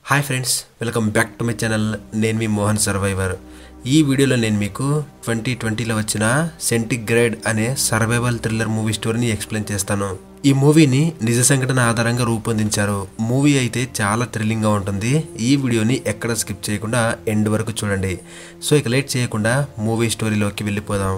hi friends welcome back to my channel నేను మీ Mohan survivor ఈ వీడియోలో నేను మీకు ట్వంటీ ట్వంటీలో వచ్చిన సెంటిగ్రేడ్ అనే సర్వైవల్ థ్రిల్లర్ మూవీ స్టోరీని ఎక్స్ప్లెయిన్ చేస్తాను ఈ మూవీని నిజ సంఘటన ఆధారంగా రూపొందించారు మూవీ అయితే చాలా థ్రిల్లింగ్గా ఉంటుంది ఈ వీడియోని ఎక్కడ స్కిప్ చేయకుండా ఎండ్ వరకు చూడండి సో ఇక లేట్ చేయకుండా మూవీ స్టోరీలోకి వెళ్ళిపోదాం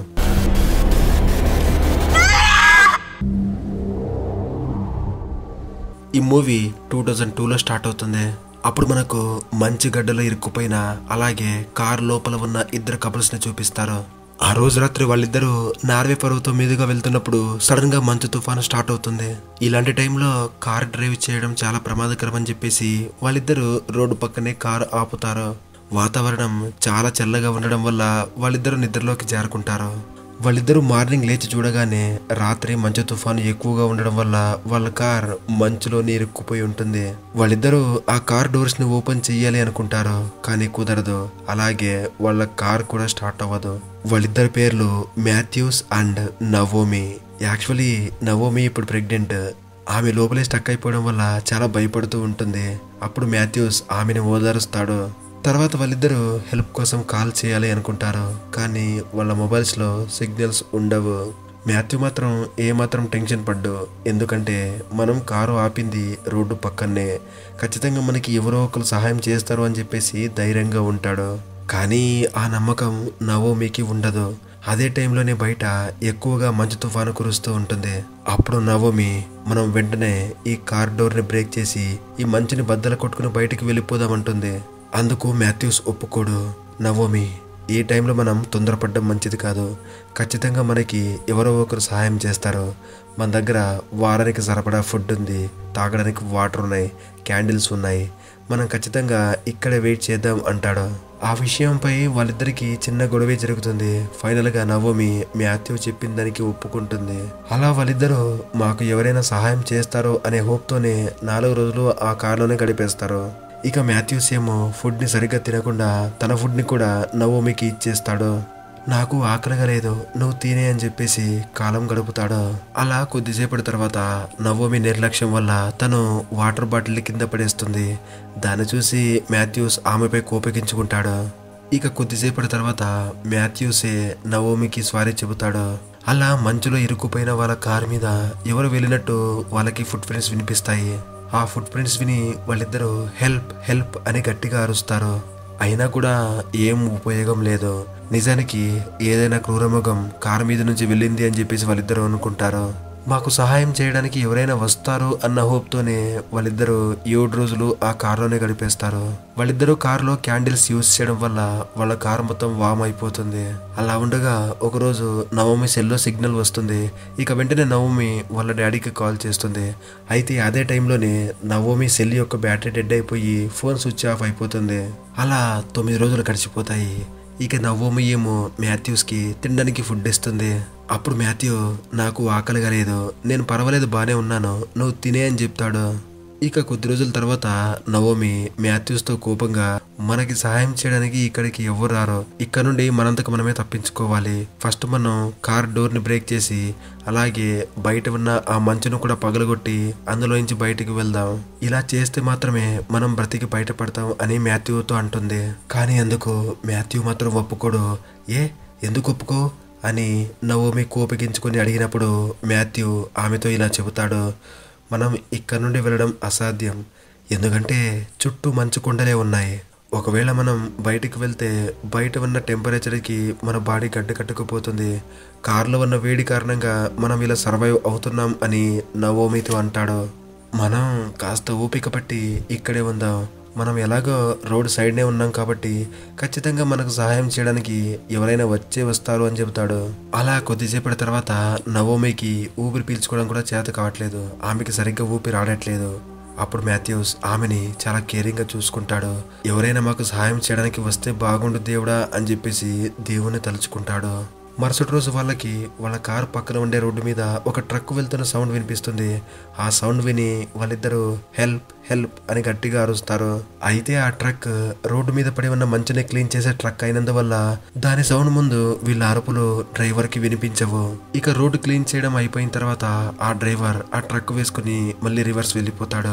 ఈ మూవీ టూ థౌజండ్ టూలో స్టార్ట్ అవుతుంది అప్పుడు మనకు మంచి గడ్డలో ఇరుక్కుపోయిన అలాగే కార్ లోపల ఉన్న ఇద్దరు కపుల్స్ ని చూపిస్తారు ఆ రోజు రాత్రి వాళ్ళిద్దరూ నార్వే పర్వతం మీదుగా వెళ్తున్నప్పుడు సడన్ గా మంచు తుఫాను స్టార్ట్ అవుతుంది ఇలాంటి టైంలో కార్ డ్రైవ్ చేయడం చాలా ప్రమాదకరం అని చెప్పేసి వాళ్ళిద్దరూ రోడ్డు పక్కనే కారు ఆపుతారు వాతావరణం చాలా చల్లగా ఉండడం వల్ల వాళ్ళిద్దరూ నిద్రలోకి జారుకుంటారు వాళ్ళిద్దరూ మార్నింగ్ లేచి చూడగానే రాత్రి మంచు తుఫాను ఎక్కువగా ఉండడం వల్ల వాళ్ళ కార్ మంచులో ఇరుక్కుపోయి ఉంటుంది వాళ్ళిద్దరూ ఆ కార్ డోర్స్ ని ఓపెన్ చెయ్యాలి అనుకుంటారు కానీ కుదరదు అలాగే వాళ్ళ కార్ కూడా స్టార్ట్ అవ్వదు వాళ్ళిద్దరి పేర్లు Mathews and Naomi actually Naomi ఇప్పుడు ప్రెగ్నెంట్ ఆమె లోపలే స్టక్ అయిపోవడం వల్ల చాలా భయపడుతూ ఉంటుంది అప్పుడు మాథ్యూస్ ఆమెను ఓదారుస్తాడు తర్వాత వాళ్ళిద్దరూ హెల్ప్ కోసం కాల్ చేయాలి అనుకుంటారు కానీ వాళ్ళ మొబైల్స్లో సిగ్నల్స్ ఉండవు మాథ్యూ మాత్రం ఏమాత్రం టెన్షన్ పడ్డు ఎందుకంటే మనం కారు ఆపింది రోడ్డు పక్కనే ఖచ్చితంగా మనకి ఎవరో ఒకరు సహాయం చేస్తారు అని చెప్పేసి ధైర్యంగా ఉంటాడు కానీ ఆ నమ్మకం నవోమికి ఉండదు అదే టైంలోనే బయట ఎక్కువగా మంచు తుఫాను కురుస్తూ ఉంటుంది అప్పుడు నవోమి మనం వెంటనే ఈ కార్ డోర్ని బ్రేక్ చేసి ఈ మంచుని బద్దలు కొట్టుకుని బయటికి వెళ్ళిపోదామంటుంది అందుకు మాథ్యూస్ ఒప్పుకోడు నవోమి ఈ టైంలో మనం తొందరపడడం మంచిది కాదు ఖచ్చితంగా మనకి ఎవరో ఒకరు సహాయం చేస్తారు మన దగ్గర వారానికి సరిపడా ఫుడ్ ఉంది తాగడానికి వాటర్ ఉన్నాయి క్యాండిల్స్ ఉన్నాయి మనం ఖచ్చితంగా ఇక్కడే వెయిట్ చేద్దాం అంటాడు ఆ విషయంపై వాళ్ళిద్దరికి చిన్న గొడవే జరుగుతుంది ఫైనల్గా నవోమి మాథ్యూ చెప్పిన దానికి ఒప్పుకుంటుంది అలా వాళ్ళిద్దరూ మాకు ఎవరైనా సహాయం చేస్తారో అనే హోప్తోనే నాలుగు రోజులు ఆ కార్లోనే గడిపేస్తారు ఇక మాథ్యూస్ ఏమో ఫుడ్ని సరిగ్గా తినకుండా తన ఫుడ్ని కూడా నవోమికి ఇచ్చేస్తాడు నాకు ఆకలిగా లేదు నువ్వు తినే అని చెప్పేసి కాలం గడుపుతాడు అలా కొద్దిసేపటి తర్వాత నవోమి నిర్లక్ష్యం వల్ల తను వాటర్ బాటిల్ కింద పడేస్తుంది దాన్ని చూసి మాథ్యూస్ ఆమెపై కోపగించుకుంటాడు ఇక కొద్దిసేపటి తర్వాత మాథ్యూసే నవోమికి స్వారీ చెబుతాడు అలా మంచులో ఇరుక్కుపోయిన వాళ్ళ కార్ మీద ఎవరు వెళ్ళినట్టు వాళ్ళకి ఫుట్ ప్రింట్స్ వినిపిస్తాయి ఆ ఫుట్ ప్రింట్స్ విని వాళ్ళిద్దరూ హెల్ప్ హెల్ప్ అని గట్టిగా అరుస్తారు అయినా కూడా ఏం ఉపయోగం లేదు నిజానికి ఏదైనా క్రూరముఖం కారు మీద నుంచి వెళ్ళింది అని చెప్పేసి వాళ్ళిద్దరూ అనుకుంటారు మాకు సహాయం చేయడానికి ఎవరైనా వస్తారు అన్న హోప్తోనే వాళ్ళిద్దరూ ఏడు రోజులు ఆ కారులోనే గడిపేస్తారు వాళ్ళిద్దరూ కారులో క్యాండిల్స్ యూజ్ చేయడం వల్ల వాళ్ళ కారు మొత్తం వామ్ అయిపోతుంది అలా ఉండగా ఒకరోజు నవమి సెల్లో సిగ్నల్ వస్తుంది ఇక వెంటనే నవమి వాళ్ళ డాడీకి కాల్ చేస్తుంది అయితే అదే టైంలోనే నవోమి సెల్ యొక్క బ్యాటరీ డెడ్ అయిపోయి ఫోన్ స్విచ్ ఆఫ్ అయిపోతుంది అలా తొమ్మిది రోజులు గడిచిపోతాయి ఇక నవ్వోమి ఏమో మాథ్యూస్కి తినడానికి ఫుడ్ ఇస్తుంది అప్పుడు మాథ్యూ నాకు ఆకలిగా లేదు నేను పర్వాలేదు బాగానే ఉన్నాను నువ్వు తినే అని చెప్తాడు ఇక కొద్ది రోజుల తర్వాత నవోమి మాథ్యూస్తో కోపంగా మనకి సహాయం చేయడానికి ఇక్కడికి ఎవరు రారో ఇక్కడ నుండి మనంతకు మనమే తప్పించుకోవాలి ఫస్ట్ మనం కార్ డోర్ని బ్రేక్ చేసి అలాగే బయట ఉన్న ఆ మంచును కూడా పగలగొట్టి అందులోంచి బయటికి వెళ్దాం ఇలా చేస్తే మాత్రమే మనం బ్రతికి బయటపడతాం అని మాథ్యూతో అంటుంది కానీ అందుకు మాథ్యూ మాత్రం ఒప్పుకోడు ఏ ఎందుకు ఒప్పుకో అని నవోమి కోపగించుకొని అడిగినప్పుడు మాథ్యూ ఆమెతో ఇలా చెబుతాడు మనం ఇక్కడ నుండి వెళ్ళడం అసాధ్యం ఎందుకంటే చుట్టూ మంచు కొండలే ఉన్నాయి ఒకవేళ మనం బయటికి వెళ్తే బయట ఉన్న టెంపరేచర్కి మన బాడీ గడ్డ కట్టుకుపోతుంది కారులో ఉన్న వేడి కారణంగా మనం ఇలా సర్వైవ్ అవుతున్నాం అని నవోమితో అంటాడు మనం కాస్త ఓపిక పట్టి ఇక్కడే ఉందాం మనం ఎలాగో రోడ్ సైడ్నే ఉన్నాం కాబట్టి ఖచ్చితంగా మనకు సహాయం చేయడానికి ఎవరైనా వచ్చే వస్తారు అని చెబుతాడు అలా కొద్దిసేపటి తర్వాత నవోమికి ఊపిరి పీల్చుకోవడం కూడా చేత కావట్లేదు ఆమెకి సరిగ్గా ఊపిరి ఆడట్లేదు అప్పుడు మాథ్యూస్ ఆమెని చాలా కేరింగ్గా చూసుకుంటాడు ఎవరైనా మాకు సహాయం చేయడానికి వస్తే బాగుండు దేవుడా అని చెప్పేసి దేవుని తలుచుకుంటాడు మరుసటి రోజు వాళ్ళకి వాళ్ళ కారు పక్కన ఉండే రోడ్డు మీద ఒక ట్రక్ వెళ్తున్న సౌండ్ వినిపిస్తుంది ఆ సౌండ్ విని వాళ్ళిద్దరూ హెల్ప్ హెల్ప్ అని గట్టిగా అరుస్తారు అయితే ఆ ట్రక్ రోడ్డు మీద పడి ఉన్న మంచుని క్లీన్ చేసే ట్రక్ అయినందువల్ల దాని సౌండ్ ముందు వీళ్ళ అరుపులు డ్రైవర్ కి వినిపించవు ఇక రోడ్డు క్లీన్ చేయడం అయిపోయిన తర్వాత ఆ డ్రైవర్ ఆ ట్రక్ వేసుకుని మళ్ళీ రివర్స్ వెళ్ళిపోతాడు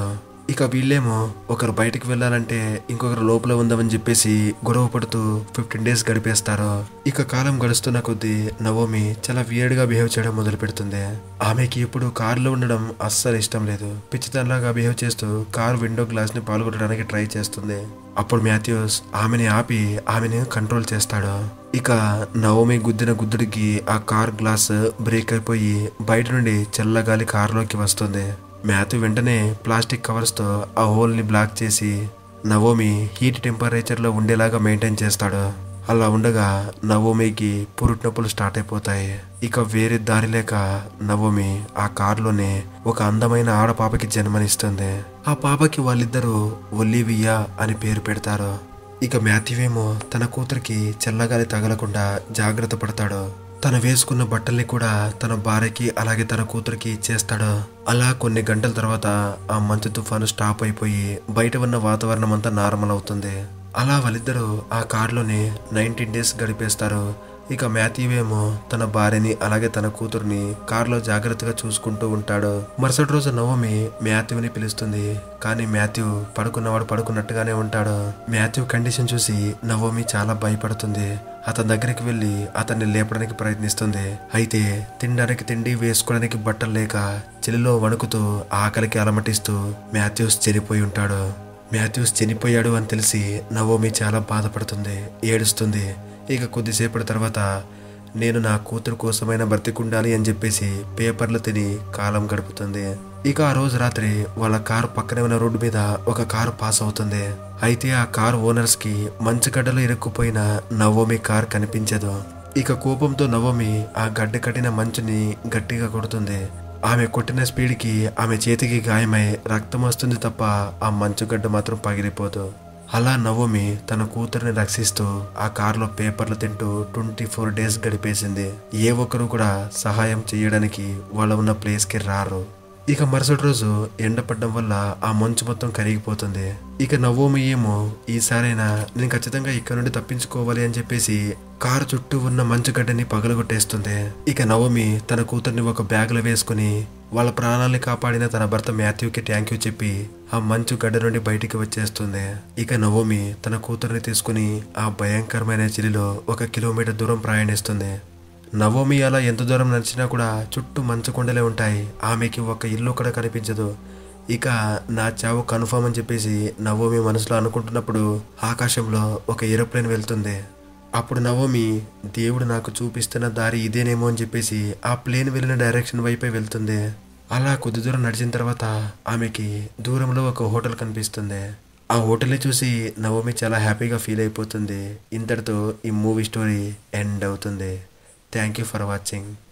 ఇక వీళ్ళేమో ఒకరు బయటికి వెళ్ళాలంటే ఇంకొకరు లోపల ఉందామని చెప్పేసి గొడవ పడుతూ ఫిఫ్టీన్ డేస్ గడిపేస్తారు ఇక కాలం గడుస్తున్న కొద్దీ నవోమి చాలా వియర్డ్ గా బిహేవ్ చేయడం మొదలు పెడుతుంది ఆమెకి ఇప్పుడు కారులో ఉండడం అస్సలు ఇష్టం లేదు పిచ్చితనలాగా బిహేవ్ చేస్తూ కారు విండో గ్లాస్ ని పాల్గొనడానికి ట్రై చేస్తుంది అప్పుడు మాథ్యూస్ ఆమెని ఆపి ఆమెని కంట్రోల్ చేస్తాడు ఇక నవోమి గుద్దిన గుద్దుడికి ఆ కార్ గ్లాస్ బ్రేక్ అయిపోయి బయట నుండి చల్లగాలి కారులోకి వస్తుంది మాథ్యూ వెంటనే ప్లాస్టిక్ కవర్స్తో ఆ హోల్ని బ్లాక్ చేసి నవోమి హీట్ టెంపరేచర్లో ఉండేలాగా మెయింటైన్ చేస్తాడు అలా ఉండగా నవోమికి పురుటి నొప్పులు స్టార్ట్ అయిపోతాయి ఇక వేరే దారి లేక నవోమి ఆ కారులోనే ఒక అందమైన ఆడపాపకి జన్మనిస్తుంది ఆ పాపకి వాళ్ళిద్దరూ ఒలివియా అని పేరు పెడతారు ఇక మాథ్యూ ఏమో తన కూతురికి చల్లగాలి తగలకుండా జాగ్రత్త పడతాడు తను వేసుకున్న బట్టల్ని కూడా తన భార్యకి అలాగే తన కూతురికి ఇచ్చేస్తాడు అలా కొన్ని గంటల తర్వాత ఆ మంచు తుఫాను స్టాప్ అయిపోయి బయట ఉన్న వాతావరణం అంతా నార్మల్ అవుతుంది అలా వాళ్ళిద్దరూ ఆ కారులోనే నైన్టీన్ డేస్ గడిపేస్తారు ఇక మాథ్యూ ఏమో తన భార్యని అలాగే తన కూతుర్ని కారులో జాగ్రత్తగా చూసుకుంటూ ఉంటాడు మరుసటి రోజు నవమి మాథ్యూని పిలుస్తుంది కానీ మాథ్యూ పడుకున్నవాడు పడుకున్నట్టుగానే ఉంటాడు మాథ్యూ కండిషన్ చూసి నవమి చాలా భయపడుతుంది అతని దగ్గరికి వెళ్ళి అతన్ని లేపడానికి ప్రయత్నిస్తుంది అయితే తినడానికి తిండి వేసుకోవడానికి బట్టలు లేక చెలిలో వణుకుతూ ఆకలికి అలమటిస్తూ మాథ్యూస్ చనిపోయి ఉంటాడు మాథ్యూస్ చనిపోయాడు అని తెలిసి నవోమి చాలా బాధపడుతుంది ఏడుస్తుంది ఇక కొద్దిసేపటి తర్వాత నేను నా కూతురు కోసమైనా బ్రతికుండాలి అని చెప్పేసి పేపర్లు తిని కాలం గడుపుతుంది ఇక ఆ రోజు రాత్రి వాళ్ళ కారు పక్కనే ఉన్న రోడ్డు మీద ఒక కారు పాస్ అవుతుంది అయితే ఆ కారు ఓనర్స్ కి మంచు గడ్డలో ఇరుక్కుపోయిన నవోమి కార్ కనిపించదు ఇక కోపంతో నవోమి ఆ గడ్డ కట్టిన మంచుని గట్టిగా కొడుతుంది ఆమె కొట్టిన స్పీడ్కి ఆమె చేతికి గాయమై రక్తం వస్తుంది తప్ప ఆ మంచుగడ్డ మాత్రం పగిలిపోదు అలా నవోమి తన కూతురిని రక్షిస్తూ ఆ కారులో పేపర్లు తింటూ ట్వంటీ ఫోర్ డేస్ గడిపేసింది ఏ ఒక్కరు కూడా సహాయం చేయడానికి వాళ్ళ ఉన్న ప్లేస్కి రారు ఇక మరుసటి రోజు ఎండ పడ్డం వల్ల ఆ మంచు మొత్తం కరిగిపోతుంది ఇక నవోమి ఏమో ఈసారైనా నేను ఖచ్చితంగా ఇక్కడ నుండి తప్పించుకోవాలి అని చెప్పేసి కారు చుట్టూ ఉన్న మంచుగడ్డని పగలగొట్టేస్తుంది ఇక నవమి తన కూతుర్ని ఒక బ్యాగ్లో వేసుకుని వాళ్ళ ప్రాణాల్ని కాపాడిన తన భర్త మాథ్యూకి థ్యాంక్ యూ చెప్పి ఆ మంచు గడ్డ నుండి బయటికి వచ్చేస్తుంది ఇక నవోమి తన కూతుర్ని తీసుకుని ఆ భయంకరమైన చిలిలో ఒక కిలోమీటర్ దూరం ప్రయాణిస్తుంది నవోమి అలా ఎంత దూరం నడిచినా కూడా చుట్టూ మంచు కొండలే ఉంటాయి ఆమెకి ఒక ఇల్లు కూడా కనిపించదు ఇక నా చావు కన్ఫర్మ్ అని చెప్పేసి నవోమి మనసులో అనుకుంటున్నప్పుడు ఆకాశంలో ఒక ఏరోప్లేన్ వెళ్తుంది అప్పుడు నవోమి దేవుడు నాకు చూపిస్తున్న దారి ఇదేనేమో అని చెప్పేసి ఆ ప్లేన్ వెళ్ళిన డైరెక్షన్ వైపే వెళ్తుంది అలా కొద్ది దూరం నడిచిన తర్వాత ఆమెకి దూరంలో ఒక హోటల్ కనిపిస్తుంది ఆ హోటల్ని చూసి నవోమి చాలా హ్యాపీగా ఫీల్ అయిపోతుంది ఇంతటితో ఈ మూవీ స్టోరీ ఎండ్ అవుతుంది థ్యాంక్ యూ ఫర్ వాచింగ్